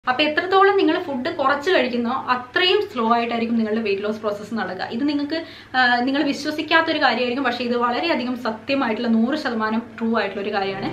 അപ്പൊ എത്രത്തോളം നിങ്ങൾ ഫുഡ് കുറച്ച് കഴിക്കുന്നോ അത്രയും സ്ലോ ആയിട്ടായിരിക്കും നിങ്ങളുടെ വെയിറ്റ് ലോസ് പ്രോസസ്സ് നടക്കുക ഇത് നിങ്ങൾക്ക് നിങ്ങൾ വിശ്വസിക്കാത്ത ഒരു കാര്യമായിരിക്കും പക്ഷേ ഇത് വളരെയധികം സത്യമായിട്ടുള്ള നൂറ് ശതമാനം ട്രൂ ആയിട്ടുള്ള ഒരു കാര്യമാണ്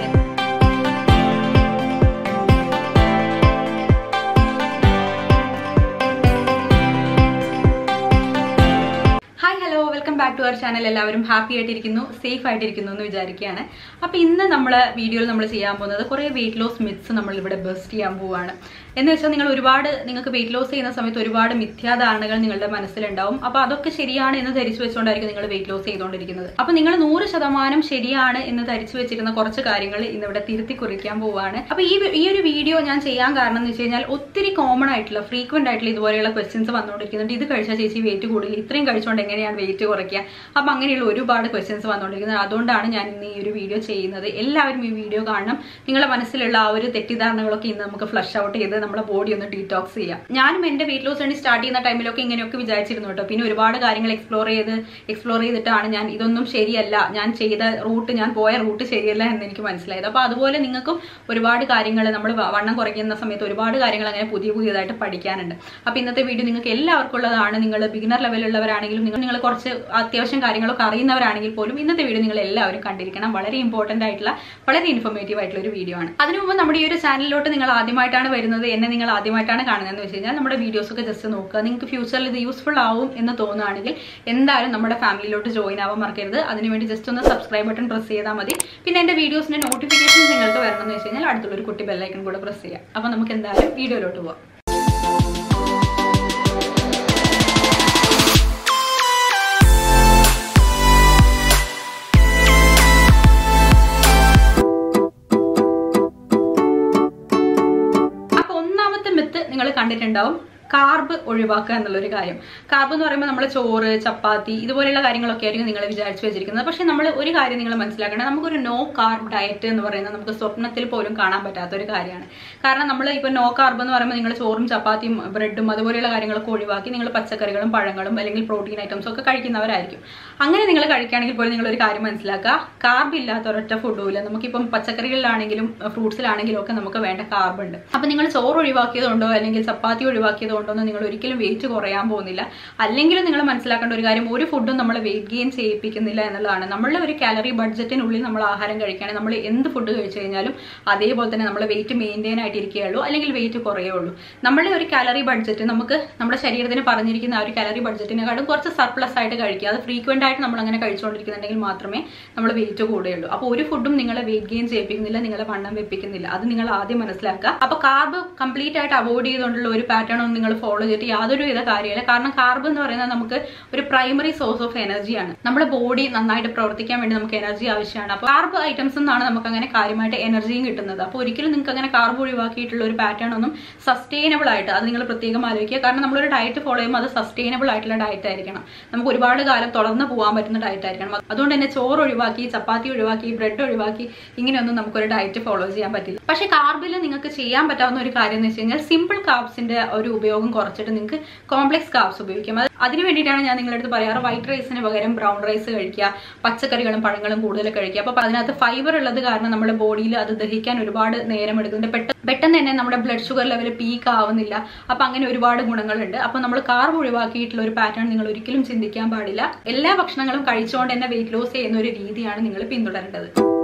hi hello welcome back to our channel എല്ലാവരും ഹാപ്പി ആയിട്ടിരിക്കുന്നു സേഫ് ആയിട്ടിരിക്കുന്നു എന്ന് വിചാരിക്കുകയാണ് അപ്പോൾ ഇന്ന് നമ്മൾ വീഡിയോയിൽ നമ്മൾ ചെയ്യാൻ പോകുന്നത് കുറേ വെയിറ്റ് ലോസ് മിത്സ് നമ്മൾ ഇവിടെ ബെസ്റ്റ് ചെയ്യാൻ പോവുകയാണ് എന്ന് വെച്ചാൽ നിങ്ങൾ ഒരുപാട് നിങ്ങൾക്ക് വെയിറ്റ് ലോസ് ചെയ്യുന്ന സമയത്ത് ഒരുപാട് മിഥ്യാധാരണകൾ നിങ്ങളുടെ മനസ്സിലുണ്ടാവും അപ്പോൾ അതൊക്കെ ശരിയാണ് എന്ന് ധരിച്ചു വെച്ചുകൊണ്ടായിരിക്കും നിങ്ങൾ വെയിറ്റ് ലോസ് ചെയ്തുകൊണ്ടിരിക്കുന്നത് അപ്പോൾ നിങ്ങൾ നൂറ് ശതമാനം ശരിയാണ് എന്ന് ധരിച്ചു വെച്ചിരുന്ന കുറച്ച് കാര്യങ്ങൾ ഇന്നിവിടെ തിരുത്തി കുറിക്കാൻ പോവുകയാണ് അപ്പോൾ ഈ ഈ ഒരു വീഡിയോ ഞാൻ ചെയ്യാൻ കാരണം എന്ന് വെച്ച് കഴിഞ്ഞാൽ ഒത്തിരി കോമൺ ആയിട്ടുള്ള ഫ്രീക്വന്റ് ആയിട്ടുള്ള ഇതുപോലെയുള്ള ക്വസ്റ്റ്യൻസ് വന്നുകൊണ്ടിരിക്കുന്നുണ്ട് ഇത് കഴിച്ചാൽ ചേച്ചി വെയിറ്റ് കൂടുതൽ ഇത്രയും കഴിച്ചുകൊണ്ട് എങ്ങനെയാണ് വെയിറ്റ് കുറയ്ക്കുക അപ്പം അങ്ങനെയുള്ള ഒരുപാട് ക്വസ്റ്റ്യൻസ് വന്നുകൊണ്ടിരിക്കുന്നത് അതുകൊണ്ടാണ് ഞാൻ ഇന്ന് ഈ ഒരു വീഡിയോ ചെയ്യുന്നത് എല്ലാവരും ഈ വീഡിയോ കാണണം നിങ്ങളുടെ മനസ്സിലുള്ള ആ ഒരു തെറ്റിദ്ധാരണകളൊക്കെ ഇന്ന് നമുക്ക് ഫ്ലഷ് ഔട്ട് ചെയ്ത് നമ്മുടെ ബോഡി ഒന്ന് ഡീറ്റോക്സ് ചെയ്യാം ഞാനും എൻ്റെ വെയിറ്റ് ലോസ് വേണ്ടി സ്റ്റാർട്ട് ചെയ്യുന്ന ടൈമിലൊക്കെ ഇങ്ങനെയൊക്കെ വിചാരിച്ചിരുന്നു കേട്ടോ പിന്നെ ഒരുപാട് കാര്യങ്ങൾ എക്സ്പ്ലോർ ചെയ്ത് എക്സ്പ്ലോർ ചെയ്തിട്ടാണ് ഞാൻ ഇതൊന്നും ശരിയല്ല ഞാൻ ചെയ്ത റൂട്ട് ഞാൻ പോയ റൂട്ട് ശരിയല്ല എന്ന് എനിക്ക് മനസ്സിലായത് അപ്പോൾ അതുപോലെ നിങ്ങൾക്കും ഒരുപാട് കാര്യങ്ങൾ നമ്മൾ വണ്ണം കുറയ്ക്കുന്ന സമയത്ത് ഒരുപാട് കാര്യങ്ങൾ അങ്ങനെ പുതിയ പുതിയതായിട്ട് പഠിക്കാനുണ്ട് അപ്പോൾ ഇന്നത്തെ വീഡിയോ നിങ്ങൾക്ക് എല്ലാവർക്കും ഉള്ളതാണ് നിങ്ങൾ ബിഗിനർ ലെവലുള്ളവരാണെങ്കിലും നിങ്ങൾ നിങ്ങൾ കുറച്ച് അത്യാവശ്യം കാര്യങ്ങളൊക്കെ അറിയുന്നവരാണെങ്കിൽ പോലും ഇന്നത്തെ വീഡിയോ നിങ്ങൾ എല്ലാവരും കണ്ടിരിക്കണം വളരെ ഇമ്പോർട്ടൻ്റ് ആയിട്ടുള്ള വളരെ ഇൻഫോർമേറ്റീവ് ആയിട്ടുള്ള ഒരു വീഡിയോ ആണ് അതിനു മുമ്പ് നമ്മുടെ ഈ ഒരു ചാനലിലോട്ട് നിങ്ങൾ ആദ്യമായിട്ടാണ് വരുന്നത് എന്നെ നിങ്ങൾ ആദ്യമായിട്ടാണ് കാണുന്നതെന്ന് വെച്ച് കഴിഞ്ഞാൽ നമ്മുടെ വീഡിയോസ് ഒക്കെ ജസ്റ്റ് നോക്കുക നിങ്ങൾക്ക് ഫ്യൂച്ചറിൽ ഇത് യൂസ്ഫുൾ ആവും എന്ന് തോന്നുകയാണെങ്കിൽ എന്തായാലും നമ്മുടെ ഫാമിലിയിലോട്ട് ജോയിൻ ആവാൻ മറക്കരുത് അതിനുവേണ്ടി ജസ്റ്റ് ഒന്ന് സബ്സ്ക്രൈബ് ബട്ടൺ പ്രസ് ചെയ്താൽ മതി പിന്നെ എൻ്റെ വീഡിയോസിൻ്റെ നോട്ടിഫിക്കേഷൻസ് നിങ്ങൾക്ക് വരണമെന്ന് വെച്ച് കഴിഞ്ഞാൽ അടുത്തുള്ള ഒരു കുട്ടി ബെല്ലൈക്കൺ കൂടെ പ്രസ് ചെയ്യാം അപ്പോൾ നമുക്ക് എന്തായാലും വീഡിയോയിലോട്ട് പോവാം അപ്പൊ ഒന്നാമത്തെ മിത്ത് നിങ്ങൾ കണ്ടിട്ടുണ്ടാവും കാർബ് ഒഴിവാക്കുക എന്നുള്ളൊരു കാര്യം കാർബ് എന്ന് പറയുമ്പോൾ നമ്മൾ ചോറ് ചപ്പാത്തി ഇതുപോലെയുള്ള കാര്യങ്ങളൊക്കെ ആയിരിക്കും നിങ്ങൾ വിചാരിച്ചു വെച്ചിരിക്കുന്നത് പക്ഷേ നമ്മൾ ഒരു കാര്യം നിങ്ങൾ മനസ്സിലാക്കണം നമുക്കൊരു നോ കാർബ് ഡയറ്റ് എന്ന് പറയുന്നത് നമുക്ക് സ്വപ്നത്തിൽ പോലും കാണാൻ പറ്റാത്ത ഒരു കാര്യമാണ് കാരണം നമ്മൾ ഇപ്പോൾ നോ കാർബ് എന്ന് പറയുമ്പോൾ നിങ്ങൾ ചോറും ചപ്പാത്തിയും ബ്രെഡും അതുപോലെയുള്ള കാര്യങ്ങളൊക്കെ ഒഴിവാക്കി നിങ്ങൾ പച്ചക്കറികളും പഴങ്ങളും അല്ലെങ്കിൽ പ്രോട്ടീൻ ഐറ്റംസും ഒക്കെ കഴിക്കുന്നവരായിരിക്കും അങ്ങനെ നിങ്ങൾ കഴിക്കുകയാണെങ്കിൽ പോലും നിങ്ങൾ ഒരു കാര്യം മനസ്സിലാക്കുക കാർബ് ഇല്ലാത്ത ഒരൊറ്റ ഫുഡും ഇല്ല നമുക്കിപ്പം പച്ചക്കറികളിലാണെങ്കിലും ഫ്രൂട്ട്സിലാണെങ്കിലും ഒക്കെ നമുക്ക് വേണ്ട കാർബ് ഉണ്ട് അപ്പം നിങ്ങൾ ചോറ് ഒഴിവാക്കിയതുകൊണ്ടോ അല്ലെങ്കിൽ ചപ്പാത്തി ഒഴിവാക്കിയതുകൊണ്ടോ കൊണ്ടൊന്നും നിങ്ങൾ ഒരിക്കലും വെയിറ്റ് കുറയാൻ പോകുന്നില്ല അല്ലെങ്കിൽ നിങ്ങൾ മനസ്സിലാക്കേണ്ട ഒരു കാര്യം ഒരു ഫുഡും നമ്മൾ വെയിറ്റ് ഗെയിൻ ചെയ്യിപ്പിക്കുന്നില്ല എന്നുള്ളതാണ് നമ്മളുടെ ഒരു കാലറി ബഡ്ജറ്റിനുള്ളിൽ നമ്മൾ ആഹാരം കഴിക്കുകയാണെങ്കിൽ നമ്മൾ എന്ത് ഫുഡ് കഴിച്ചു കഴിഞ്ഞാലും അതേപോലെ തന്നെ നമ്മൾ വെയിറ്റ് മെയിൻറ്റെയിൻ ആയിട്ട് ഇരിക്കുകയുള്ളൂ അല്ലെങ്കിൽ വെയിറ്റ് കുറയുള്ളൂ നമ്മളുടെ ഒരു കാലറി ബഡ്ജറ്റ് നമുക്ക് നമ്മുടെ ശരീരത്തിന് പറഞ്ഞിരിക്കുന്ന ആ ഒരു കാലറി ബഡ്ജറ്റിനെക്കാളും കുറച്ച് സർപ്ലസ് ആയിട്ട് കഴിക്കുക അത് ഫ്രീക്വന്റ് ആയിട്ട് നമ്മൾ അങ്ങനെ കഴിച്ചുകൊണ്ടിരിക്കുന്നുണ്ടെങ്കിൽ മാത്രമേ നമ്മൾ വെയിറ്റ് കൂടുകയുള്ളൂ അപ്പോൾ ഒരു ഫുഡും നിങ്ങളെ വെയിറ്റ് ഗെയിൻ ചെയ്യിപ്പിക്കുന്നില്ല നിങ്ങളെ വണ്ണം വെപ്പിക്കുന്നില്ല അത് നിങ്ങൾ ആദ്യം മനസ്സിലാക്കുക അപ്പോൾ കാർബ് കംപ്ലീറ്റ് ആയിട്ട് അവോയ്ഡ് ചെയ്തുകൊണ്ടുള്ള ഒരു പാറ്റേൺ ഒന്നും നിങ്ങൾ ഫോളോ ചെയ്തിട്ട് യാതൊരു വിധ കാര്യമില്ല കാരണം കാർബ് എന്ന് പറയുന്നത് നമുക്ക് ഒരു പ്രൈമറി സോഴ്സ് ഓഫ് എനർജിയാണ് നമ്മുടെ ബോഡി നന്നായിട്ട് പ്രവർത്തിക്കാൻ വേണ്ടി നമുക്ക് എനർജി ആവശ്യമാണ് അപ്പോൾ കാർബ് ഐറ്റംസ് നിന്നാണ് നമുക്ക് അങ്ങനെ കാര്യമായിട്ട് എനർജിയും കിട്ടുന്നത് അപ്പോൾ ഒരിക്കലും നിങ്ങൾക്ക് അങ്ങനെ കാർബ് ഒഴിവാക്കിയിട്ടുള്ള ഒരു പാറ്റേൺ ഒന്നും സസ്റ്റൈനബിൾ ആയിട്ട് അത് നിങ്ങൾ പ്രത്യേകം ആലോചിക്കുക കാരണം നമ്മളൊരു ഡയറ്റ് ഫോളോ ചെയ്യുമ്പോൾ അത് സസ്റ്റൈനബിൾ ആയിട്ടുള്ള ഡയറ്റ് ആയിരിക്കണം നമുക്ക് ഒരുപാട് കാലം തുടർന്ന് പോകാൻ പറ്റുന്ന ഡയറ്റ് ആയിരിക്കണം അതുകൊണ്ട് തന്നെ ചോറ് ഒഴിവാക്കി ചപ്പാത്തി ഒഴിവാക്കി ബ്രെഡ് ഒഴിവാക്കി ഇങ്ങനെയൊന്നും നമുക്കൊരു ഡയറ്റ് ഫോളോ ചെയ്യാൻ പറ്റില്ല പക്ഷേ കാർബിൽ നിങ്ങൾക്ക് ചെയ്യാൻ പറ്റാവുന്ന ഒരു കാര്യം എന്ന് വെച്ച് കഴിഞ്ഞാൽ സിമ്പിൾ കാർബ്സിന്റെ ഒരു ഉപയോഗം കുറച്ചിട്ട് നിങ്ങൾക്ക് കോംപ്ലക്സ് കാർബ്സ് ഉപയോഗിക്കാം അത് അതിന് വേണ്ടിയിട്ടാണ് ഞാൻ നിങ്ങളുടെ അടുത്ത് പറയാറ് വൈറ്റ് റൈസിന് പകരം ബ്രൗൺ റൈസ് കഴിക്കുക പച്ചക്കറികളും പഴങ്ങളും കൂടുതൽ കഴിക്കുക അപ്പോൾ അതിനകത്ത് ഫൈബർ ഉള്ളത് കാരണം നമ്മുടെ ബോഡിയിൽ അത് ദഹിക്കാൻ ഒരുപാട് നേരം എടുക്കുന്നുണ്ട് പെട്ടെന്ന് പെട്ടെന്ന് തന്നെ നമ്മുടെ ബ്ലഡ് ഷുഗർ ലെവൽ പീക്ക് ആവുന്നില്ല അപ്പം അങ്ങനെ ഒരുപാട് ഗുണങ്ങളുണ്ട് അപ്പം നമ്മൾ കാർബ് ഒഴിവാക്കിയിട്ടുള്ള ഒരു പാറ്റേൺ നിങ്ങൾ ഒരിക്കലും ചിന്തിക്കാൻ പാടില്ല എല്ലാ ഭക്ഷണങ്ങളും കഴിച്ചുകൊണ്ട് തന്നെ വെയിറ്റ് ലോസ് ചെയ്യുന്ന ഒരു രീതിയാണ് നിങ്ങൾ പിന്തുടരേണ്ടത്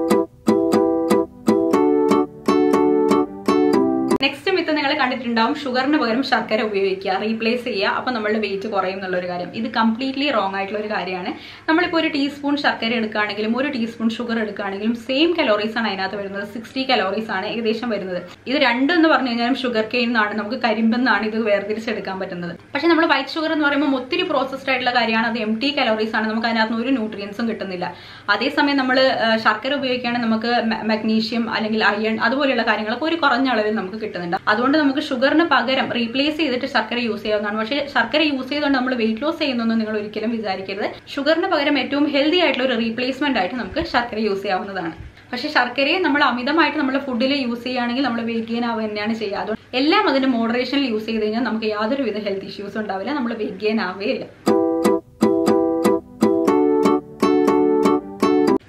നെക്സ്റ്റ് മിത്ത് നിങ്ങൾ കണ്ടിട്ടുണ്ടാവും ഷുഗറിന് പകരം ശർക്കര ഉപയോഗിക്കുക റീപ്ലേസ് ചെയ്യുക അപ്പോൾ നമ്മളുടെ വെയിറ്റ് കുറയും എന്നുള്ള ഒരു കാര്യം ഇത് കംപ്ലീറ്റ്ലി റോങ് ആയിട്ടുള്ള ഒരു കാര്യമാണ് നമ്മളിപ്പോൾ ഒരു ടീസ്പൂൺ ശർക്കര എടുക്കുകയാണെങ്കിലും ഒരു ടീസ്പൂൺ ഷുഗർ എടുക്കുകയാണെങ്കിലും സെയിം കലോറീസ് ആണ് അതിനകത്ത് വരുന്നത് സിക്സ്റ്റി കലോറീസ് ആണ് ഏകദേശം വരുന്നത് ഇത് രണ്ടെന്ന് പറഞ്ഞു കഴിഞ്ഞാൽ ഷുഗർ കെയിൻ എന്നാണ് നമുക്ക് കരിമ്പെന്നാണ് ഇത് വേർതിരിച്ചെടുക്കാൻ പറ്റുന്നത് പക്ഷേ നമ്മൾ വൈറ്റ് ഷുഗർ എന്ന് പറയുമ്പോൾ ഒത്തിരി പ്രോസസ്ഡ് ആയിട്ടുള്ള കാര്യമാണ് അത് എം ടി കലോറീസ് ആണ് നമുക്ക് അതിനകത്ത് ഒരു ന്യൂട്രിയൻസും കിട്ടുന്നില്ല അതേസമയം നമ്മൾ ശർക്കര ഉപയോഗിക്കുകയാണെങ്കിൽ നമുക്ക് മഗ്നീഷ്യം അല്ലെങ്കിൽ അയൺ അതുപോലെയുള്ള കാര്യങ്ങളൊക്കെ ഒരു കുറഞ്ഞ അളവിൽ നമുക്ക് കിട്ടുന്നുണ്ട് അതുകൊണ്ട് നമുക്ക് ഷുഗറിന് പകരം റീപ്ലേസ് ചെയ്തിട്ട് ശർക്കര യൂസ് ചെയ്യാവുന്നതാണ് പക്ഷേ ശർക്കര യൂസ് ചെയ്തുകൊണ്ട് നമ്മൾ വെയിറ്റ് ലോസ് ചെയ്യുന്നൊന്നും നിങ്ങൾ ഒരിക്കലും വിചാരിക്കരുത് ഷുഗറിന് പകരം ഏറ്റവും ഹെൽത്തി ആയിട്ടുള്ള ഒരു റീപ്ലേസ്മെന്റ് ആയിട്ട് നമുക്ക് ശർക്കര യൂസ് ചെയ്യാവുന്നതാണ് പക്ഷേ ശർക്കരയെ നമ്മൾ അമിതമായിട്ട് നമ്മൾ ഫുഡിൽ യൂസ് ചെയ്യുകയാണെങ്കിൽ നമ്മൾ വെയിറ്റ് ഗെയിൻ ആവുക തന്നെയാണ് ചെയ്യുക അതുകൊണ്ട് എല്ലാം അതിന്റെ മോഡറേഷനിൽ യൂസ് ചെയ്ത് കഴിഞ്ഞാൽ നമുക്ക് യാതൊരുവിധ ഹെൽത്ത് ഇഷ്യൂസ് ഉണ്ടാവില്ല നമ്മൾ വെയിറ്റ് ഗെയിൻ ആവുകയില്ല നെക്സ്റ്റ്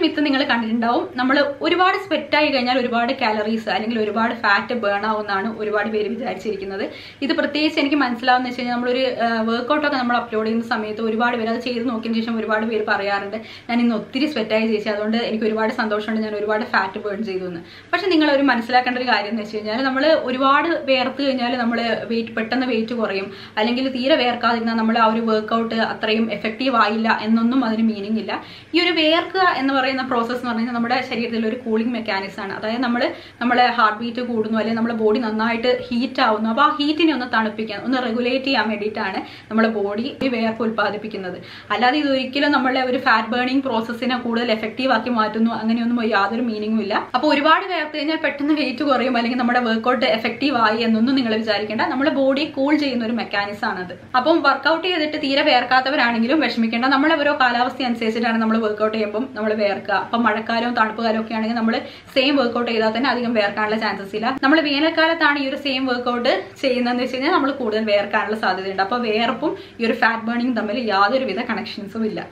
മിത്ത് നിങ്ങൾ കണ്ടിട്ടുണ്ടാവും നമ്മൾ ഒരുപാട് സ്വെറ്റ് ആയി കഴിഞ്ഞാൽ ഒരുപാട് കാലറീസ് അല്ലെങ്കിൽ ഒരുപാട് ഫാറ്റ് ബേൺ ആവുമെന്നാണ് ഒരുപാട് പേര് വിചാരിച്ചിരിക്കുന്നത് ഇത് പ്രത്യേകിച്ച് എനിക്ക് മനസ്സിലാവുന്ന വെച്ച് കഴിഞ്ഞാൽ നമ്മളൊരു വർക്കൗട്ട് ഒക്കെ നമ്മൾ അപ്ലോഡ് ചെയ്യുന്ന സമയത്ത് ഒരുപാട് പേര് അത് ചെയ്ത് നോക്കിയതിന് ശേഷം ഒരുപാട് പേര് പറയാറുണ്ട് ഞാൻ ഇന്ന് ഒത്തിരി സ്വെറ്റായി ചേച്ചി അതുകൊണ്ട് എനിക്ക് ഒരുപാട് സന്തോഷമുണ്ട് ഞാൻ ഒരുപാട് ഫാറ്റ് ബേൺ ചെയ്തു എന്ന് പക്ഷെ നിങ്ങൾ ഒരു മനസ്സിലാക്കേണ്ട ഒരു കാര്യം എന്ന് വെച്ച് കഴിഞ്ഞാൽ നമ്മൾ ഒരുപാട് വേർത്ത് കഴിഞ്ഞാൽ നമ്മൾ വെയിറ്റ് പെട്ടെന്ന് വെയിറ്റ് കുറയും അല്ലെങ്കിൽ തീരെ വേർക്കാതിരുന്നാൽ നമ്മൾ ആ ഒരു വർക്കൗട്ട് അത്രയും എഫക്റ്റീവ് ആയില്ല എന്നൊന്നും അതിന് മീനിങ് ഇല്ല ഈ ഒരു വേർക്കുക എന്ന് പറയുന്ന പ്രോസസ്സ് എന്ന് പറഞ്ഞാൽ നമ്മുടെ ശരീരത്തിൽ ഒരു കൂളിംഗ് മെക്കാനിസം ആണ് അതായത് നമ്മൾ നമ്മളെ ഹാർട്ട് ബീറ്റ് കൂടുന്നു അല്ലെങ്കിൽ നമ്മുടെ ബോഡി നന്നായിട്ട് ഹീറ്റ് ആവുന്നു അപ്പോൾ ആ ഹീറ്റിനെ ഒന്ന് തണുപ്പിക്കാൻ ഒന്ന് റെഗുലേറ്റ് ചെയ്യാൻ വേണ്ടിയിട്ടാണ് നമ്മുടെ ബോഡി ഈ വേർപ്പ് ഉൽപ്പാദിപ്പിക്കുന്നത് അല്ലാതെ ഇത് ഒരിക്കലും നമ്മളെ ഒരു ഫാറ്റ് ബേണിംഗ് പ്രോസസ്സിനെ കൂടുതൽ എഫക്റ്റീവ് ആക്കി മാറ്റുന്നു അങ്ങനെയൊന്നും യാതൊരു മീനിങ്ങും ഇല്ല അപ്പോൾ ഒരുപാട് വേർത്ത് കഴിഞ്ഞാൽ പെട്ടെന്ന് വെയിറ്റ് കുറയും അല്ലെങ്കിൽ നമ്മുടെ വർക്കൗട്ട് എഫക്റ്റീവ് ആയി എന്നൊന്നും നിങ്ങൾ വിചാരിക്കേണ്ട നമ്മുടെ ബോഡി കൂൾ ചെയ്യുന്ന ഒരു മെക്കാനിസം ആണത് അപ്പം വർക്കൗട്ട് ചെയ്തിട്ട് തീരെ വേർക്കാത്തവരാണെങ്കിലും വിഷമിക്കേണ്ട നമ്മളെ ഓരോ കാലാവസ്ഥ അനുസരിച്ചിട്ടാണ് നമ്മൾ വർക്കൗട്ട് ചെയ്യുമ്പോൾ നമ്മൾ വേർക്കുക അപ്പം മഴക്കാലവും തണുപ്പ് കാലവും ഒക്കെ ആണെങ്കിൽ നമ്മൾ സെയിം വർക്കൗട്ട് ചെയ്താൽ തന്നെ അധികം വേർക്കാനുള്ള ചാൻസസ് ഇല്ല നമ്മൾ വേനൽക്കാലത്താണ് ഈ ഒരു സെയിം വർക്കൗട്ട് ചെയ്യുന്നതെന്ന് വെച്ച് കഴിഞ്ഞാൽ നമ്മൾ കൂടുതൽ വേർക്കാനുള്ള സാധ്യതയുണ്ട് അപ്പോൾ വേർപ്പും ഈ ഒരു ഫാറ്റ് ബേണിംഗ് തമ്മിൽ യാതൊരുവിധ കണക്ഷൻസും ഇല്ല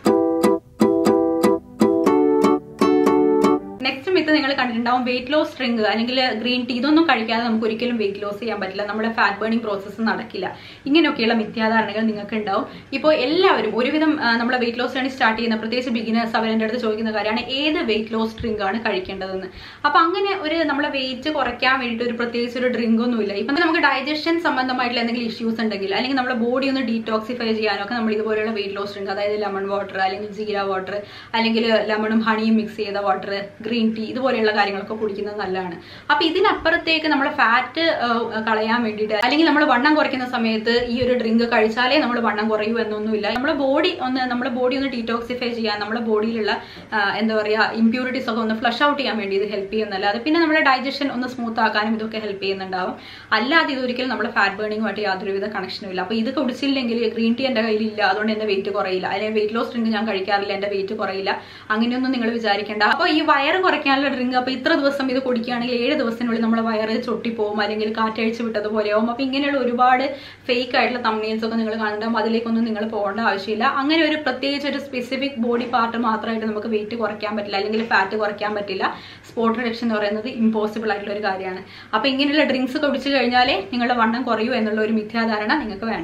നെക്സ്റ്റ് മിത്ത് നിങ്ങൾ കണ്ടിട്ടുണ്ടാവും വെയിറ്റ് ലോസ് ഡ്രിങ്ക് അല്ലെങ്കിൽ ഗ്രീൻ ടീ ഇതൊന്നും കഴിക്കാതെ നമുക്ക് ഒരിക്കലും വെയിറ്റ് ലോസ് ചെയ്യാൻ പറ്റില്ല നമ്മുടെ ഫാറ്റ് ബേണിംഗ് പ്രോസസ്സ് നടക്കില്ല ഇങ്ങനെയൊക്കെയുള്ള മിഥ്യാധാരണകൾ നിങ്ങൾക്ക് ഉണ്ടാവും ഇപ്പോൾ എല്ലാവരും ഒരുവിധം ആ, നമ്മളെ വെയിറ്റ് ലോസ് ജേണി സ്റ്റാർട്ട് ചെയ്യുന്ന പ്രത്യേകിച്ച് ബിഗിനേഴ്സ് അവരുടെ അടുത്ത് ചോദിക്കുന്ന കാര്യമാണ് ഏത് വെയിറ്റ് ലോസ് ഡ്രിങ്ക് ആണ് കഴിക്കേണ്ടതെന്ന് അപ്പൊ അങ്ങനെ ഒരു നമ്മളെ വെയിറ്റ് കുറയ്ക്കാൻ വേണ്ടിയിട്ട് ഒരു പ്രത്യേകിച്ച് ഒരു ഡ്രിങ്ക് ഒന്നുമില്ല ഇപ്പം നമുക്ക് ഡൈജഷൻ സംബന്ധമായിട്ടുള്ള എന്തെങ്കിലും ഇഷ്യൂസ് ഉണ്ടെങ്കിൽ അല്ലെങ്കിൽ നമ്മുടെ ബോഡി ഒന്ന് ഡീടോക്സിഫൈ ചെയ്യാനൊക്കെ നമ്മൾ ഇതുപോലെയുള്ള വെയിറ്റ് ലോസ് ഡ്രിങ്ക് അതായത് ലെമൺ വാട്ടർ അല്ലെങ്കിൽ ജീര വാട്ടർ അല്ലെങ്കിൽ ലെമണും ഹണിയും മിക്സ് ചെയ്ത വാട്ടർ ഗ്രീൻ ടീ ഇതുപോലെയുള്ള കാര്യങ്ങളൊക്കെ കുടിക്കുന്നത് നല്ലതാണ് അപ്പൊ ഇതിനപ്പുറത്തേക്ക് നമ്മുടെ ഫാറ്റ് കളയാൻ വേണ്ടിയിട്ട് അല്ലെങ്കിൽ നമ്മൾ വണ്ണം കുറയ്ക്കുന്ന സമയത്ത് ഈ ഒരു ഡ്രിങ്ക് കഴിച്ചാലേ നമ്മൾ വണ്ണം കുറയൂ എന്നൊന്നുമില്ല നമ്മുടെ ബോഡി ഒന്ന് നമ്മുടെ ബോഡി ഒന്ന് ഡീടോക്സിഫൈ ചെയ്യാൻ നമ്മുടെ ബോഡിയിലുള്ള എന്താ പറയുക ഇമ്പ്യൂരിറ്റീസ് ഒക്കെ ഒന്ന് ഫ്ലഷ് ഔട്ട് ചെയ്യാൻ വേണ്ടി ഇത് ഹെൽപ്പ് ചെയ്യുന്നല്ലാതെ പിന്നെ നമ്മുടെ ഡൈജഷൻ ഒന്ന് സ്മൂത്ത് ആക്കാനും ഇതൊക്കെ ഹെൽപ്പ് ചെയ്യുന്നുണ്ടാവും അല്ലാതെ ഇതൊരിക്കലും നമ്മുടെ ഫാറ്റ് ബേണിങ്ങുമായിട്ട് യാതൊരുവിധ കണക്ഷനും ഇല്ല അപ്പോൾ ഇത് കുടിച്ചില്ലെങ്കിൽ ഗ്രീൻ ടീ എൻ്റെ കയ്യിലില്ല അതുകൊണ്ട് എൻ്റെ വെയിറ്റ് കുറയില്ല അല്ലെങ്കിൽ വെയിറ്റ് ലോസ് ഡ്രിങ്ക് ഞാൻ കഴിക്കാറില്ല എൻ്റെ വെയിറ്റ് കുറയില്ല അങ്ങനെയൊന്നും നിങ്ങൾ വിചാരിക്കേണ്ട അപ്പോൾ ഈ വയറ് കുറയ്ക്കാനുള്ള ഡ്രിങ്ക് അപ്പോൾ ഇത്ര ദിവസം ഇത് കുടിക്കുകയാണെങ്കിൽ ഏഴ് ദിവസത്തിനുള്ളിൽ നമ്മുടെ വയറ് ചൊട്ടിപ്പോവും അല്ലെങ്കിൽ കാറ്റഴിച്ച് വിട്ടതുപോലെയാവും അപ്പോൾ ഇങ്ങനെയുള്ള ഒരുപാട് ഫേക്ക് ആയിട്ടുള്ള തമ്മിൽസ് ഒക്കെ നിങ്ങൾ കാണുന്നുണ്ടാവും അതിലേക്കൊന്നും നിങ്ങൾ പോകേണ്ട ആവശ്യമില്ല അങ്ങനെ ഒരു പ്രത്യേകിച്ച് ഒരു സ്പെസിഫിക് ബോഡി പാർട്ട് മാത്രമായിട്ട് നമുക്ക് വെയിറ്റ് കുറയ്ക്കാൻ പറ്റില്ല അല്ലെങ്കിൽ ഫാറ്റ് കുറയ്ക്കാൻ പറ്റില്ല സ്പോട്ട് റിഡക്ഷൻ എന്ന് പറയുന്നത് ഇമ്പോസിബിൾ ആയിട്ടുള്ള ഒരു കാര്യമാണ് അപ്പോൾ ഇങ്ങനെയുള്ള ഡ്രിങ്ക്സ് കുടിച്ചു കഴിഞ്ഞാലേ നിങ്ങളുടെ വണ്ണം കുറയൂ എന്നുള്ള ഒരു മിഥ്യാധാരണ നിങ്ങൾക്ക് വേണ്ട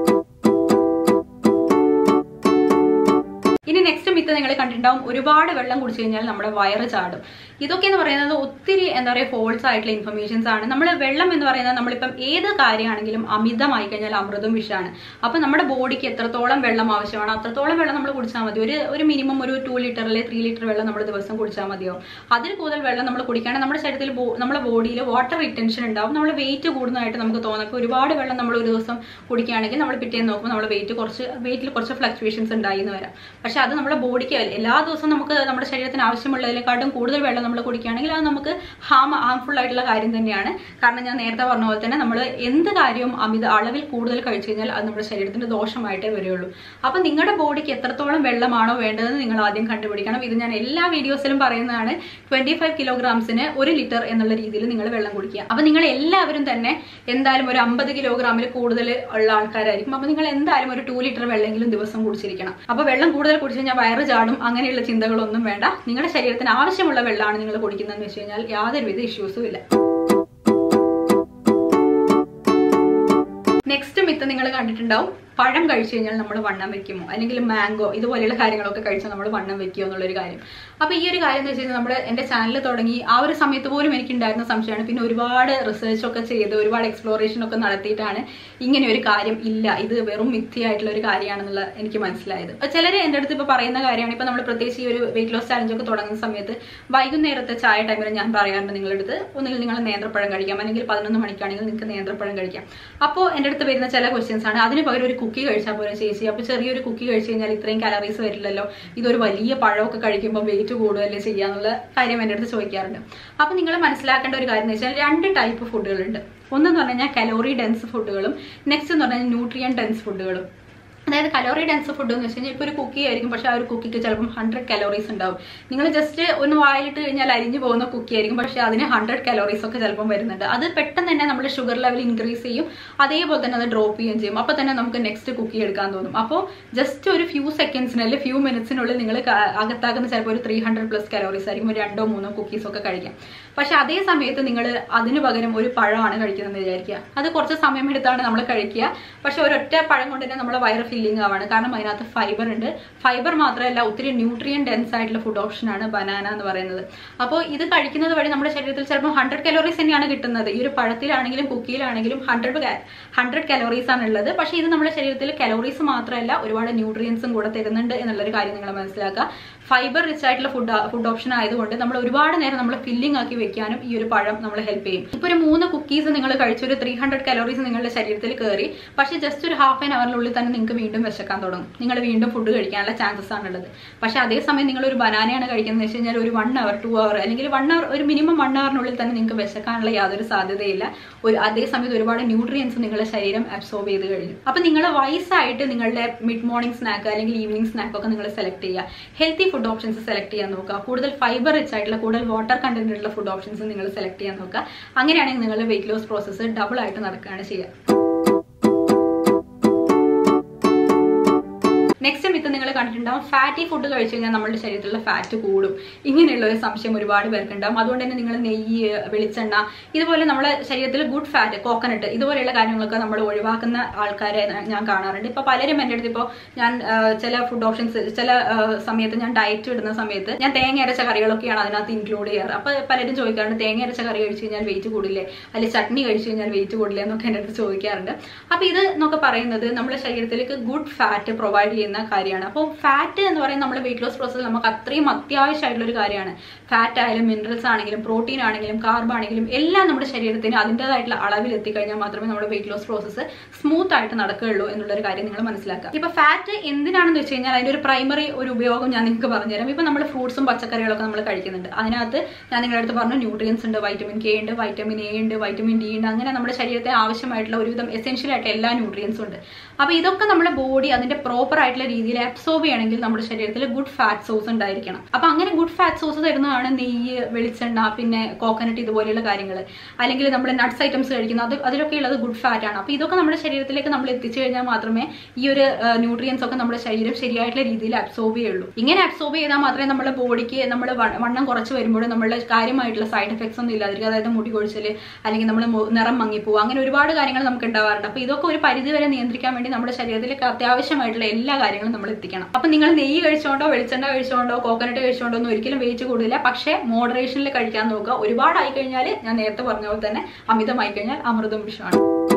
ഇനി നെക്സ്റ്റ് മിത്ത് നിങ്ങൾ കണ്ടിട്ടുണ്ടാവും ഒരുപാട് വെള്ളം കുടിച്ചു കഴിഞ്ഞാൽ നമ്മുടെ വയറ് ചാടും ഇതൊക്കെ എന്ന് പറയുന്നത് ഒത്തിരി എന്താ പറയുക ഫോൾസ് ആയിട്ടുള്ള ഇൻഫർമേഷൻസ് ആണ് നമ്മൾ വെള്ളം എന്ന് പറയുന്നത് നമ്മളിപ്പം ഏത് കാര്യമാണെങ്കിലും അമിതമായി കഴിഞ്ഞാൽ അമൃതും വിഷമാണ് അപ്പം നമ്മുടെ ബോഡിക്ക് എത്രത്തോളം വെള്ളം ആവശ്യമാണ് അത്രത്തോളം വെള്ളം നമ്മൾ കുടിച്ചാൽ മതി ഒരു ഒരു മിനിമം ഒരു ടു ലിറ്റർ അല്ലെങ്കിൽ ത്രീ ലിറ്റർ വെള്ളം നമ്മൾ ദിവസം കുടിച്ചാൽ മതിയോ അതിൽ കൂടുതൽ വെള്ളം നമ്മൾ കുടിക്കുകയാണെങ്കിൽ നമ്മുടെ ശരീരത്തിൽ ബോ- നമ്മുടെ ബോഡിയിൽ വാട്ടർ റിട്ടൻഷൻ ഉണ്ടാവും നമ്മൾ വെയിറ്റ് കൂടുന്നതായിട്ട് നമുക്ക് തോന്നും അപ്പോൾ ഒരുപാട് വെള്ളം നമ്മൾ ഒരു ദിവസം കുടിക്കുകയാണെങ്കിൽ നമ്മൾ പിറ്റേന്ന് നോക്കുമ്പോൾ നമ്മുടെ വെയിറ്റ് കുറച്ച് വെയിറ്റിൽ കുറച്ച് ഫ്ലക്ച്വേഷൻസ് ഉണ്ടായി എന്ന് വരാം പക്ഷെ അത് നമ്മുടെ ബോഡിക്ക് എല്ലാ ദിവസവും നമുക്ക് നമ്മുടെ ശരീരത്തിന് ആവശ്യമുള്ളതിനെക്കാട്ടും കൂടുതൽ വെള്ളം നമ്മൾ കുടിക്കുകയാണെങ്കിൽ അത് നമുക്ക് ഹാം ഹാംഫുൾ ആയിട്ടുള്ള കാര്യം തന്നെയാണ് കാരണം ഞാൻ നേരത്തെ പറഞ്ഞ പോലെ തന്നെ നമ്മൾ എന്ത് കാര്യവും അമിത അളവിൽ കൂടുതൽ കഴിച്ചു കഴിഞ്ഞാൽ അത് നമ്മുടെ ശരീരത്തിന് ദോഷമായിട്ടേ വരികയുള്ളൂ അപ്പൊ നിങ്ങളുടെ ബോഡിക്ക് എത്രത്തോളം വെള്ളമാണോ വേണ്ടതെന്ന് നിങ്ങൾ ആദ്യം കണ്ടുപിടിക്കണം ഇത് ഞാൻ എല്ലാ വീഡിയോസിലും പറയുന്നതാണ് ട്വന്റി ഫൈവ് കിലോഗ്രാംസിന് ഒരു ലിറ്റർ എന്നുള്ള രീതിയിൽ നിങ്ങൾ വെള്ളം കുടിക്കുക അപ്പൊ നിങ്ങൾ എല്ലാവരും തന്നെ എന്തായാലും ഒരു അമ്പത് കിലോഗ്രാമിൽ കൂടുതൽ ഉള്ള ആൾക്കാരായിരിക്കും അപ്പൊ നിങ്ങൾ എന്തായാലും ഒരു ടു ലിറ്റർ വെള്ളമെങ്കിലും ദിവസം കുടിച്ചിരിക്കണം അപ്പൊ വെള്ളം കൂടുതൽ കുടിച്ചു കഴിഞ്ഞാൽ വയറ് ചാടും അങ്ങനെയുള്ള ചിന്തകളൊന്നും വേണ്ട നിങ്ങളുടെ ശരീരത്തിന് ആവശ്യമുള്ള വെള്ളമാണ് നിങ്ങൾ കുടിക്കുന്നതെന്ന് വെച്ച് കഴിഞ്ഞാൽ യാതൊരുവിധ ഇഷ്യൂസും ഇല്ല നെക്സ്റ്റ് മിത്ത് നിങ്ങൾ കണ്ടിട്ടുണ്ടാവും പഴം കഴിച്ചു കഴിഞ്ഞാൽ നമ്മൾ വണ്ണം വെക്കുമോ അല്ലെങ്കിൽ മാംഗോ ഇതുപോലെയുള്ള കാര്യങ്ങളൊക്കെ കഴിച്ചാൽ നമ്മൾ വണ്ണം വെക്കുമോ എന്നുള്ളൊരു കാര്യം അപ്പോൾ ഈ ഒരു കാര്യം എന്ന് വെച്ച് കഴിഞ്ഞാൽ നമ്മുടെ എൻ്റെ ചാനൽ തുടങ്ങി ആ ഒരു സമയത്ത് പോലും എനിക്കുണ്ടായിരുന്ന സംശയമാണ് പിന്നെ ഒരുപാട് റിസർച്ച് ഒക്കെ ചെയ്ത് ഒരുപാട് എക്സ്പ്ലോറേഷൻ ഒക്കെ നടത്തിയിട്ടാണ് ഇങ്ങനെ ഒരു കാര്യം ഇല്ല ഇത് വെറും മിഥ്യയായിട്ടുള്ള ഒരു കാര്യമാണെന്നുള്ള എനിക്ക് മനസ്സിലായത് ചിലർ എൻ്റെ അടുത്ത് ഇപ്പോൾ പറയുന്ന കാര്യമാണ് ഇപ്പോൾ നമ്മൾ പ്രത്യേകിച്ച് ഈ ഒരു വെയിറ്റ് ലോസ് ചാലഞ്ച് ഒക്കെ തുടങ്ങുന്ന സമയത്ത് വൈകുന്നേരത്തെ ചായ ടൈമിൽ ഞാൻ പറയാറുണ്ട് നിങ്ങളുടെ അടുത്ത് ഒന്നുകിൽ നിങ്ങൾ നേന്ത്രപ്പഴം കഴിക്കാം അല്ലെങ്കിൽ പതിനൊന്ന് മണിക്കാണെങ്കിൽ നിങ്ങൾക്ക് നേന്ത്രപ്പഴം കഴിക്കാം അപ്പോൾ എൻ്റെ അടുത്ത് വരുന്ന ചില ക്വസ്റ്റ്യൻസ് ആണ് അതിന് പകരം ഒരു കുക്കി കഴിച്ചാൽ പോലെ ചേച്ചി അപ്പോൾ ചെറിയൊരു കുക്കി കഴിച്ച് കഴിഞ്ഞാൽ ഇത്രയും കാലറീസ് വരില്ലല്ലോ ഇതൊരു വലിയ പഴമൊക്കെ കഴിക്കുമ്പോൾ വെയിറ്റ് കൂടുകയല്ലേ ചെയ്യാന്നുള്ള കാര്യം എൻ്റെ അടുത്ത് ചോദിക്കാറുണ്ട് അപ്പോൾ നിങ്ങൾ മനസ്സിലാക്കേണ്ട ഒരു കാര്യം എന്ന് വെച്ചാൽ രണ്ട് ടൈപ്പ് ഫുഡുകളുണ്ട് ഒന്നെന്ന് പറഞ്ഞു കഴിഞ്ഞാൽ കലോറി ഡെൻസ് ഫുഡുകളും നെക്സ്റ്റ് എന്ന് പറഞ്ഞാൽ ന്യൂട്രിയൻ ഡെൻസ് ഫുഡുകളും അതായത് കലോറി ഡെൻസ് ഫുഡ് എന്ന് വെച്ച് കഴിഞ്ഞാൽ ഇപ്പോൾ ഒരു കുക്കി ആയിരിക്കും പക്ഷെ ആ ഒരു കുക്കിക്ക് ചിലപ്പം ഹൺഡ്രഡ് കലോറീസ് ഉണ്ടാവും നിങ്ങൾ ജസ്റ്റ് ഒന്ന് വായിലിട്ട് കഴിഞ്ഞാൽ അരിഞ്ഞു പോകുന്ന കുക്കി ആയിരിക്കും പക്ഷെ അതിന് ഹൺഡ്രഡ് കലോറീസ് ഒക്കെ ചിലപ്പം വരുന്നുണ്ട് അത് പെട്ടെന്ന് തന്നെ നമ്മുടെ ഷുഗർ ലെവൽ ഇൻക്രീസ് ചെയ്യും അതേപോലെ തന്നെ അത് ഡ്രോപ്പ് ചെയ്യുകയും ചെയ്യും അപ്പോൾ തന്നെ നമുക്ക് നെക്സ്റ്റ് കുക്കി എടുക്കാൻ തോന്നും അപ്പോൾ ജസ്റ്റ് ഒരു ഫ്യൂ സെക്കൻഡ്സിന് അല്ലെങ്കിൽ ഫ്യൂ മിനിറ്റ്സിനുള്ളിൽ നിങ്ങൾ അകത്താക്കുന്ന ചിലപ്പോൾ ഒരു ത്രീ ഹൺഡ്രഡ് പ്ലസ് കലോറീസ് ആയിരിക്കും ഒരു രണ്ടോ മൂന്നോ കുക്കീസ് ഒക്കെ കഴിക്കാം പക്ഷെ അതേ സമയത്ത് നിങ്ങൾ അതിന് പകരം ഒരു പഴമാണ് കഴിക്കുന്നതെന്ന് വിചാരിക്കുക അത് കുറച്ച് സമയം എടുത്താണ് നമ്മൾ കഴിക്കുക പക്ഷെ ഒരൊറ്റ പഴം കൊണ്ട് തന്നെ നമ്മളെ വയറ് ഫില്ലിംഗ് ആവാണ് കാരണം അതിനകത്ത് ഫൈബർ ഉണ്ട് ഫൈബർ മാത്രമല്ല ഒത്തിരി ന്യൂട്രിയൻ ഡെൻസ് ആയിട്ടുള്ള ഫുഡ് ഓപ്ഷനാണ് ബനാന എന്ന് പറയുന്നത് അപ്പോൾ ഇത് കഴിക്കുന്നത് വഴി നമ്മുടെ ശരീരത്തിൽ ചിലപ്പോൾ ഹൺഡ്രഡ് കലോറീസ് തന്നെയാണ് കിട്ടുന്നത് ഈ ഒരു പഴത്തിലാണെങ്കിലും കുക്കിയിലാണെങ്കിലും ഹൺഡ്രഡ് ഹൺഡ്രഡ് കലോറീസ് ആണ് ഉള്ളത് പക്ഷേ ഇത് നമ്മുടെ ശരീരത്തിൽ കലോറീസ് മാത്രമല്ല ഒരുപാട് ന്യൂട്രിയൻസും കൂടെ തരുന്നുണ്ട് എന്നുള്ളൊരു കാര്യം നിങ്ങൾ മനസ്സിലാക്കുക ഫൈബർ റിച്ച് ആയിട്ടുള്ള ഫുഡ് ഫുഡ് ഓപ്ഷൻ ആയതുകൊണ്ട് നമ്മൾ ഒരുപാട് നേരം നമ്മൾ ഫില്ലിംഗ് ആക്കി വെക്കാനും ഈ ഒരു പഴം നമ്മളെ ഹെൽപ്പ് ചെയ്യും ഇപ്പോൾ ഒരു മൂന്ന് കുക്കീസ് നിങ്ങൾ കഴിച്ചു ഒരു ത്രീ ഹൺഡ്രഡ് കലോറീസ് നിങ്ങളുടെ ശരീരത്തിൽ കയറി പക്ഷേ ജസ്റ്റ് ഒരു ഹാഫ് ആൻ അവറിനുള്ളിൽ തന്നെ നിങ്ങൾക്ക് വീണ്ടും വിശക്കാൻ തുടങ്ങും നിങ്ങൾ വീണ്ടും ഫുഡ് കഴിക്കാനുള്ള ചാൻസസ് ആണുള്ളത് പക്ഷേ അതേസമയം നിങ്ങൾ ഒരു ബനാനയാണ് കഴിക്കുന്നത് വെച്ച് കഴിഞ്ഞാൽ ഒരു വൺ അവർ ടു അവർ അല്ലെങ്കിൽ വൺ അവർ ഒരു മിനിമം വൺ അവറിനുള്ളിൽ തന്നെ നിങ്ങൾക്ക് വിശക്കാനുള്ള യാതൊരു സാധ്യതയില്ല ഒരു അതേ സമയത്ത് ഒരുപാട് ന്യൂട്രിയൻസ് നിങ്ങളുടെ ശരീരം അബ്സോർബ് ചെയ്ത് കഴിഞ്ഞു അപ്പം നിങ്ങൾ വയസ്സായിട്ട് നിങ്ങളുടെ മിഡ് മോർണിംഗ് സ്നാക്ക് അല്ലെങ്കിൽ ഈവനിങ് സ്നാക്ക് ഒക്കെ നിങ്ങൾ സെലക്ട് ചെയ്യുക ഹെൽത്തി ഫുഡ് ഓപ്ഷൻസ് സെലക്ട് ചെയ്യാൻ നോക്കുക കൂടുതൽ ഫൈബർ റിച്ച് ആയിട്ടുള്ള കൂടുതൽ വാട്ടർ കണ്ടന്റ് ഉള്ള ഫുഡ് ഓപ്ഷൻസ് നിങ്ങൾ സെലക്ട് ചെയ്യാൻ നോക്കുക അങ്ങനെയാണെങ്കിൽ നിങ്ങളുടെ വെയിറ്റ് ലോസ് പ്രോസസ്സ് ഡബിൾ ആയിട്ട് നടക്കുകയാണ് ചെയ്യുക നെക്സ്റ്റ് മിത്ത് നിങ്ങൾ കണ്ടിട്ടുണ്ടാവും ഫാറ്റി ഫുഡ് കഴിച്ചു കഴിഞ്ഞാൽ നമ്മുടെ ശരീരത്തിലുള്ള ഫാറ്റ് കൂടും ഇങ്ങനെയുള്ള ഒരു സംശയം ഒരുപാട് പേർക്കുണ്ടാവും അതുകൊണ്ട് തന്നെ നിങ്ങൾ നെയ്യ് വെളിച്ചെണ്ണ ഇതുപോലെ നമ്മുടെ ശരീരത്തിൽ ഗുഡ് ഫാറ്റ് കോക്കനട്ട് ഇതുപോലെയുള്ള കാര്യങ്ങളൊക്കെ നമ്മൾ ഒഴിവാക്കുന്ന ആൾക്കാരെ ഞാൻ കാണാറുണ്ട് ഇപ്പോൾ പലരും എൻ്റെ അടുത്ത് ഇപ്പോൾ ഞാൻ ആ, ചില ഫുഡ് ഓപ്ഷൻസ് ചില ആ, സമയത്ത് ഞാൻ ഡയറ്റ് ഇടുന്ന സമയത്ത് ഞാൻ തേങ്ങ അരച്ച കറികളൊക്കെയാണ് അതിനകത്ത് ഇൻക്ലൂഡ് ചെയ്യാറ് അപ്പോൾ പലരും ചോദിക്കാറുണ്ട് തേങ്ങ അരച്ച കറി കഴിച്ചു കഴിഞ്ഞാൽ വെയിറ്റ് കൂടില്ലേ അല്ലെങ്കിൽ ചട്നി കഴിച്ചു കഴിഞ്ഞാൽ വെയിറ്റ് കൂടില്ലേ എന്നൊക്കെ എൻ്റെ അടുത്ത് ചോദിക്കാറുണ്ട് അപ്പോൾ ഇത് എന്നൊക്കെ പറയുന്നത് നമ്മുടെ ശരീരത്തിലേക്ക് ഗുഡ് ഫാറ്റ് പ്രൊവൈഡ് ചെയ്യുന്ന കാര്യമാണ് അപ്പോൾ ഫാറ്റ് എന്ന് പറയുന്നത് നമ്മുടെ വെയിറ്റ് ലോസ് പ്രോസസ്സിൽ നമുക്ക് അത്രയും അത്യാവശ്യമായിട്ടുള്ള ഒരു കാര്യമാണ് ഫാറ്റ് ആയാലും മിനറൽസ് ആണെങ്കിലും പ്രോട്ടീൻ ആണെങ്കിലും കാർബ് ആണെങ്കിലും എല്ലാം നമ്മുടെ ശരീരത്തിന് അതിൻ്റെതായിട്ടുള്ള അളവിൽ എത്തിക്കഴിഞ്ഞാൽ മാത്രമേ നമ്മുടെ വെയിറ്റ് ലോസ് പ്രോസസ്സ് സ്മൂത്ത് ആയിട്ട് നടക്കുകയുള്ളൂ എന്നുള്ളൊരു കാര്യം നിങ്ങൾ മനസ്സിലാക്കുക ഇപ്പൊ ഫാറ്റ് എന്തിനാണെന്ന് വെച്ച് കഴിഞ്ഞാൽ അതിന്റെ ഒരു പ്രൈമറി ഒരു ഉപയോഗം ഞാൻ നിങ്ങൾക്ക് പറഞ്ഞുതരാം ഇപ്പൊ നമ്മൾ ഫ്രൂട്ട്സും പച്ചക്കറികളൊക്കെ നമ്മൾ കഴിക്കുന്നുണ്ട് അതിനകത്ത് ഞാൻ നിങ്ങളുടെ അടുത്ത് പറഞ്ഞു ന്യൂട്രിയൻസ് ഉണ്ട് വൈറ്റമിൻ കെ ഉണ്ട് വൈറ്റമിൻ എ ഉണ്ട് വൈറ്റമിൻ ഡി ഉണ്ട് അങ്ങനെ നമ്മുടെ ശരീരത്തിന് ആവശ്യമായിട്ടുള്ള ഒരുവിധം എസെൻഷ്യൽ ആയിട്ട് എല്ലാ ന്യൂട്രിയൻസും ഉണ്ട് അപ്പൊ ഇതൊക്കെ നമ്മുടെ ബോഡി അതിന്റെ പ്രോപ്പർ ആയിട്ടുള്ള രീതിയിൽ അബ്സോർബ് ചെയ്യണമെങ്കിൽ നമ്മുടെ ശരീരത്തിൽ ഗുഡ് ഫാറ്റ് സോഴ്സ് ഉണ്ടായിരിക്കണം അപ്പൊ അങ്ങനെ ഗുഡ് ഫാറ്റ് സോഴ്സ് തരുന്നതാണ് നെയ്യ് വെളിച്ചെണ്ണ പിന്നെ കോക്കനട്ട് ഇതുപോലെയുള്ള കാര്യങ്ങൾ അല്ലെങ്കിൽ നമ്മൾ നട്ട്സ് ഐറ്റംസ് കഴിക്കുന്ന അത് അതിലൊക്കെ ഉള്ളത് ഗുഡ് ഫാറ്റ് ആണ് അപ്പൊ ഇതൊക്കെ നമ്മുടെ ശരീരത്തിലേക്ക് നമ്മൾ എത്തിച്ചു കഴിഞ്ഞാൽ മാത്രമേ ഈ ഒരു ന്യൂട്രിയൻസ് ഒക്കെ നമ്മുടെ ശരീരം ശരിയായിട്ടുള്ള രീതിയിൽ അബ്സോർബ് ചെയ്യുള്ളൂ ഇങ്ങനെ അബ്സോർബ് ചെയ്താൽ മാത്രമേ നമ്മുടെ ബോഡിക്ക് നമ്മൾ വണ്ണം കുറച്ച് വരുമ്പോൾ നമ്മളുടെ കാര്യമായിട്ടുള്ള സൈഡ് എഫക്ട്സ് ഒന്നും ഇല്ലാതിരിക്കും അതായത് മുടി കൊഴിച്ചൽ അല്ലെങ്കിൽ നമ്മൾ നിറം മങ്ങിപ്പോവുക അങ്ങനെ ഒരുപാട് കാര്യങ്ങൾ നമുക്ക് ഉണ്ടാവാറുണ്ട് അപ്പൊ ഇതൊക്കെ ഒരു പരിധി വരെ നിയന്ത്രിക്കാൻ വേണ്ടി നമ്മുടെ ശരീരത്തിലേക്ക് അത്യാവശ്യമായിട്ടുള്ള എല്ലാ കാര്യങ്ങളും നമ്മൾ എത്തിക്കണം അപ്പൊ നിങ്ങൾ നെയ്യ് കഴിച്ചുകൊണ്ടോ വെളിച്ചെണ്ണ കഴിച്ചുകൊണ്ടോ കോക്കനട്ട് കഴിച്ചുകൊണ്ടോ ഒന്നും ഒരിക്കലും വെയിറ്റ് കൂടില്ല പക്ഷേ മോഡറേഷനിൽ കഴിക്കാൻ നോക്കുക ഒരുപാടായി കഴിഞ്ഞാൽ ഞാൻ നേരത്തെ പറഞ്ഞ പോലെ തന്നെ അമിതമായി കഴിഞ്ഞാൽ അമൃതം വിഷമാണ്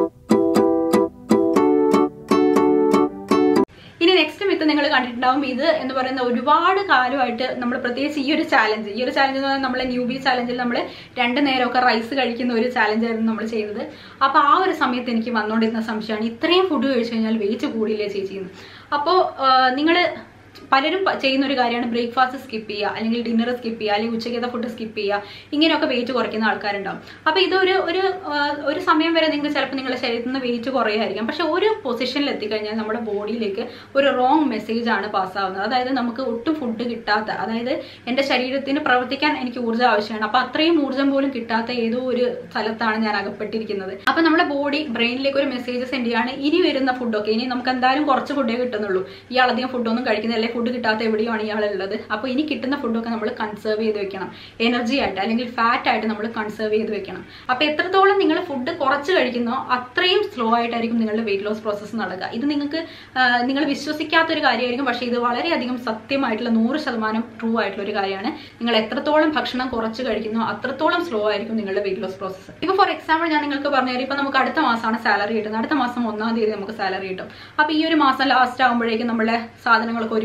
ഇനി നെക്സ്റ്റ് മിത്ത് നിങ്ങൾ കണ്ടിട്ടുണ്ടാവും ഇത് എന്ന് പറയുന്ന ഒരുപാട് കാലമായിട്ട് നമ്മൾ പ്രത്യേകിച്ച് ഈ ഒരു ചാലഞ്ച് ഈ ഒരു ചാലഞ്ച് എന്ന് പറഞ്ഞാൽ നമ്മളെ ന്യൂബി ചാലഞ്ചിൽ നമ്മൾ രണ്ട് നേരമൊക്കെ റൈസ് കഴിക്കുന്ന ഒരു ചാലഞ്ച് ആയിരുന്നു നമ്മൾ ചെയ്തത് അപ്പോൾ ആ ഒരു സമയത്ത് എനിക്ക് വന്നുകൊണ്ടിരുന്ന സംശയമാണ് ഇത്രയും ഫുഡ് കഴിച്ചു കഴിഞ്ഞാൽ വെയിറ്റ് കൂടിയില്ലേ ചേച്ചിന്ന് അപ്പോൾ നിങ്ങൾ പലരും പ- ചെയ്യുന്ന ഒരു കാര്യമാണ് ബ്രേക്ക്ഫാസ്റ്റ് സ്കിപ്പ് ചെയ്യുക അല്ലെങ്കിൽ ഡിന്നർ സ്കിപ്പ് ചെയ്യുക അല്ലെങ്കിൽ ഉച്ചയ്ക്കത്തെ ഫുഡ് സ്കിപ്പ് ചെയ്യുക ഇങ്ങനെയൊക്കെ വെയിറ്റ് കുറയ്ക്കുന്ന ആൾക്കാരുണ്ടാവും അപ്പോൾ ഇതൊരു ഒരു ആ, ഒരു സമയം വരെ നിങ്ങൾക്ക് ചിലപ്പോൾ നിങ്ങളുടെ ശരീരത്തിൽ നിന്ന് വെയിറ്റ് കുറയായിരിക്കും പക്ഷെ ഒരു പൊസിഷനിൽ എത്തിക്കഴിഞ്ഞാൽ നമ്മുടെ ബോഡിയിലേക്ക് ഒരു റോങ് മെസ്സേജ് ആണ് പാസ്സാവുന്നത് അതായത് നമുക്ക് ഒട്ടും ഫുഡ് കിട്ടാത്ത അതായത് എൻ്റെ ശരീരത്തിന് പ്രവർത്തിക്കാൻ എനിക്ക് ഊർജ്ജം ആവശ്യമാണ് അപ്പോൾ അത്രയും ഊർജ്ജം പോലും കിട്ടാത്ത ഏതോ ഒരു സ്ഥലത്താണ് ഞാൻ അകപ്പെട്ടിരിക്കുന്നത് അപ്പോൾ നമ്മുടെ ബോഡി ബ്രെയിനിലേക്ക് ഒരു മെസ്സേജ് സെൻഡ് ചെയ്യാണ് ഇനി വരുന്ന ഫുഡൊക്കെ ഇനി നമുക്ക് എന്തായാലും കുറച്ച് ഫുഡേ കിട്ടുന്നുള്ളൂ ഇയാൾ അധികം ഫുഡൊന്നും കഴിക്കുന്നില്ല ഫുഡ് കിട്ടാത്ത എവിടെയാണ് ഇയാളുള്ളത് അപ്പോൾ ഇനി കിട്ടുന്ന ഫുഡൊക്കെ നമ്മൾ കൺസേർവ് ചെയ്ത് വെക്കണം എനർജി ആയിട്ട് അല്ലെങ്കിൽ ഫാറ്റ് ആയിട്ട് നമ്മൾ കൺസേർവ് ചെയ്ത് വെക്കണം അപ്പോൾ എത്രത്തോളം നിങ്ങൾ ഫുഡ് കുറച്ച് കഴിക്കുന്നോ അത്രയും സ്ലോ ആയിട്ടായിരിക്കും നിങ്ങളുടെ വെയിറ്റ് ലോസ് പ്രോസസ്സ് നടക്കുക ഇത് നിങ്ങൾക്ക് നിങ്ങൾ വിശ്വസിക്കാത്തൊരു കാര്യമായിരിക്കും പക്ഷേ ഇത് വളരെയധികം സത്യമായിട്ടുള്ള നൂറ് ശതമാനം ട്രൂ ആയിട്ടുള്ള ഒരു കാര്യമാണ് നിങ്ങൾ എത്രത്തോളം ഭക്ഷണം കുറച്ച് കഴിക്കുന്നോ അത്രത്തോളം സ്ലോ ആയിരിക്കും നിങ്ങളുടെ വെയിറ്റ് ലോസ് പ്രോസസ്സ് ഇപ്പോൾ ഫോർ എക്സാമ്പിൾ ഞാൻ നിങ്ങൾക്ക് പറഞ്ഞു തരാം ഇപ്പം നമുക്ക് അടുത്ത മാസമാണ് സാലറി കിട്ടുന്നത് അടുത്ത മാസം ഒന്നാം തീയതി നമുക്ക് സാലറി കിട്ടും അപ്പോൾ ഈ ഒരു മാസം ലാസ്റ്റ് ആകുമ്പോഴേക്കും നമ്മുടെ സാധനങ്ങളൊക്കെ ഒരുവിധം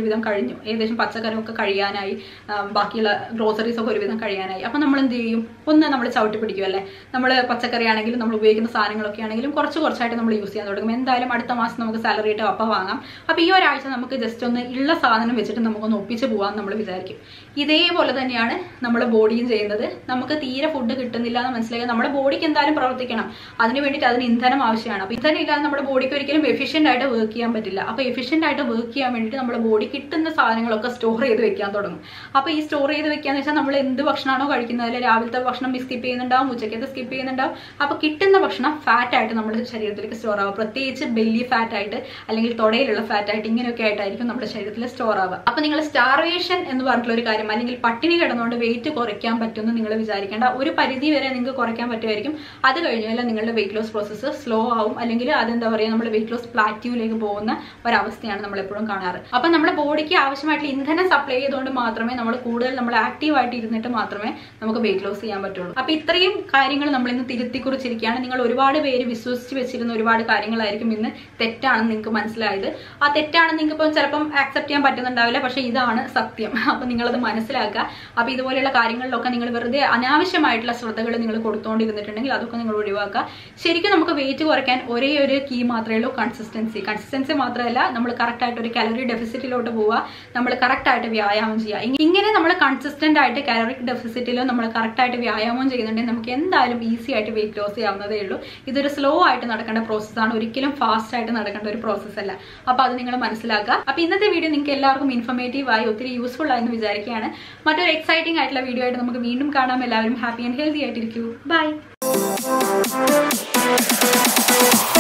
ഒരുവിധം കഴിഞ്ഞു ഏകദേശം പച്ചക്കറിയൊക്കെ കഴിയാനായി ആ, ബാക്കിയുള്ള ഗ്രോസറീസ് ഒക്കെ ഒരുവിധം കഴിയാനായി അപ്പം നമ്മൾ എന്ത് ചെയ്യും ഒന്ന് നമ്മൾ ചവിട്ടി പിടിക്കും അല്ലേ നമ്മൾ പച്ചക്കറി ആണെങ്കിലും നമ്മൾ ഉപയോഗിക്കുന്ന സാധനങ്ങളൊക്കെ ആണെങ്കിലും കുറച്ച് കുറച്ചായിട്ട് നമ്മൾ യൂസ് ചെയ്യാൻ തുടങ്ങും എന്തായാലും അടുത്ത മാസം നമുക്ക് സാലറി ആയിട്ട് അപ്പം വാങ്ങാം അപ്പോൾ ഈ ഒരാഴ്ച നമുക്ക് ജസ്റ്റ് ഒന്ന് ഉള്ള സാധനം വെച്ചിട്ട് നമുക്കൊന്ന് ഒപ്പിച്ച് പോകാൻ നമ്മൾ വിചാരിക്കും ഇതേപോലെ തന്നെയാണ് നമ്മുടെ ബോഡിയും ചെയ്യുന്നത് നമുക്ക് തീരെ ഫുഡ് കിട്ടുന്നില്ല എന്ന് മനസ്സിലാക്കി നമ്മുടെ ബോഡിക്ക് എന്തായാലും പ്രവർത്തിക്കണം അതിന് വേണ്ടിയിട്ട് അതിന് ഇന്ധനം ആവശ്യമാണ് അപ്പോൾ ഇന്ധനം ഇല്ലാതെ നമ്മുടെ ബോഡിക്ക് ഒരിക്കലും എഫിഷ്യൻ്റ് ആയിട്ട് വർക്ക് ചെയ്യാൻ പറ്റില്ല അപ്പോൾ എഫിഷ്യൻ്റ് ആയിട്ട് വർക്ക് ചെയ്യാൻ വേണ്ടിയിട്ട് നമ്മുടെ ബോഡി കിട്ടുന്ന സാധനങ്ങളൊക്കെ സ്റ്റോർ ചെയ്ത് വെക്കാൻ തുടങ്ങും അപ്പോൾ ഈ സ്റ്റോർ ചെയ്ത് വെക്കാന്ന് വെച്ചാൽ നമ്മൾ എന്ത് ഭക്ഷണമാണോ കഴിക്കുന്നത് അതിൽ രാവിലത്തെ ഭക്ഷണം സ്കിപ്പ് ചെയ്യുന്നുണ്ടാവും ഉച്ചക്കത്തെ സ്കിപ്പ് ചെയ്യുന്നുണ്ടാവും അപ്പോൾ കിട്ടുന്ന ഭക്ഷണം ഫാറ്റ് ആയിട്ട് നമ്മുടെ ശരീരത്തിലേക്ക് സ്റ്റോർ ആവുക പ്രത്യേകിച്ച് ബെല്ലി ഫാറ്റ് ആയിട്ട് അല്ലെങ്കിൽ തുടയിലുള്ള ഫാറ്റ് ആയിട്ട് ഇങ്ങനെയൊക്കെ ആയിട്ടായിരിക്കും നമ്മുടെ ശരീരത്തിൽ സ്റ്റോർ ആവുക അപ്പോൾ നിങ്ങൾ സ്റ്റാർവേഷൻ എന്ന് പറഞ്ഞിട്ടുള്ള ഒരു കാര്യം അല്ലെങ്കിൽ പട്ടിണി കിടന്നുകൊണ്ട് വെയിറ്റ് കുറയ്ക്കാൻ പറ്റുമെന്ന് നിങ്ങൾ വിചാരിക്കേണ്ട ഒരു പരിധി വരെ നിങ്ങൾക്ക് കുറയ്ക്കാൻ പറ്റുമായിരിക്കും അത് കഴിഞ്ഞാൽ നിങ്ങളുടെ വെയിറ്റ് ലോസ് പ്രോസസ്സ് സ്ലോ ആവും അല്ലെങ്കിൽ അതെന്താ പറയുക നമ്മുടെ വെയിറ്റ് ലോസ് പ്ലാറ്റ്യൂവിലേക്ക് പോകുന്ന ഒരവസ്ഥയാണ് നമ്മൾ എപ്പോഴും കാണാറ് അപ്പം നമ്മുടെ ബോഡിക്ക് ആവശ്യമായിട്ടുള്ള ഇന്ധനം സപ്ലൈ ചെയ്തുകൊണ്ട് മാത്രമേ നമ്മൾ കൂടുതൽ നമ്മൾ ആക്റ്റീവ് ആയിട്ട് ഇരുന്നിട്ട് മാത്രമേ നമുക്ക് വെയിറ്റ് ലോസ് ചെയ്യാൻ പറ്റുള്ളൂ അപ്പോൾ ഇത്രയും കാര്യങ്ങൾ നമ്മൾ ഇന്ന് തിരുത്തി കുറിച്ചിരിക്കുകയാണ് നിങ്ങൾ ഒരുപാട് പേര് വിശ്വസിച്ച് വെച്ചിരുന്ന ഒരുപാട് കാര്യങ്ങളായിരിക്കും ഇന്ന് തെറ്റാണെന്ന് നിങ്ങൾക്ക് മനസ്സിലായത് ആ തെറ്റാണെന്ന് നിങ്ങൾക്ക് ഇപ്പം ചിലപ്പം ആക്സെപ്റ്റ് ചെയ്യാൻ പറ്റുന്നുണ്ടാവില്ല പക്ഷേ ഇതാണ് സത്യം അപ്പോൾ നിങ്ങളത് മനസ്സിലാക്കുക അപ്പോൾ ഇതുപോലെയുള്ള കാര്യങ്ങളിലൊക്കെ നിങ്ങൾ വെറുതെ അനാവശ്യമായിട്ടുള്ള ശ്രദ്ധകൾ നിങ്ങൾ കൊടുത്തുകൊണ്ടിരുന്നിട്ടുണ്ടെങ്കിൽ അതൊക്കെ നിങ്ങൾ ഒഴിവാക്കുക ശരിക്കും നമുക്ക് വെയിറ്റ് കുറയ്ക്കാൻ ഒരേ ഒരു കീ മാത്രമേ ഉള്ളൂ കൺസിസ്റ്റൻസി കൺസിസ്റ്റൻസി മാത്രമല്ല നമ്മൾ കറക്റ്റ് ആയിട്ട് ഒരു കാലറി ഡെഫിസിറ്റിലോട്ട് പോവുക നമ്മൾ കറക്റ്റ് ആയിട്ട് വ്യായാമം ചെയ്യുക ഇങ്ങ- ഇങ്ങനെ നമ്മൾ കൺസിസ്റ്റന്റ് ആയിട്ട് കാലറിക് ഡെഫിസിറ്റിലോ നമ്മൾ കറക്റ്റ് ആയിട്ട് വ്യായാമം ചെയ്യുന്നുണ്ടെങ്കിൽ നമുക്ക് എന്തായാലും ഈസി ആയിട്ട് വെയിറ്റ് ലോസ് ചെയ്യാവുന്നതേ ഉള്ളൂ ഇതൊരു സ്ലോ ആയിട്ട് നടക്കേണ്ട പ്രോസസ്സാണ് ഒരിക്കലും ഫാസ്റ്റ് ആയിട്ട് നടക്കേണ്ട ഒരു പ്രോസസ്സ് അല്ല അപ്പോൾ അത് നിങ്ങൾ മനസ്സിലാക്കുക അപ്പോൾ ഇന്നത്തെ വീഡിയോ നിങ്ങൾക്ക് എല്ലാവർക്കും ഇൻഫർമേറ്റീവ് ആയി ഒത്തിരി യൂസ്ഫുൾ ആയെന്ന് വിചാരിക്കുകയാണ് മറ്റൊരു എക്സൈറ്റിംഗ് ആയിട്ടുള്ള വീഡിയോ ആയിട്ട് നമുക്ക് വീണ്ടും കാണാം എല്ലാവരും ഹാപ്പി ആൻഡ് ഹെൽത്തി ആയിട്ടിരിക്കൂ ബൈ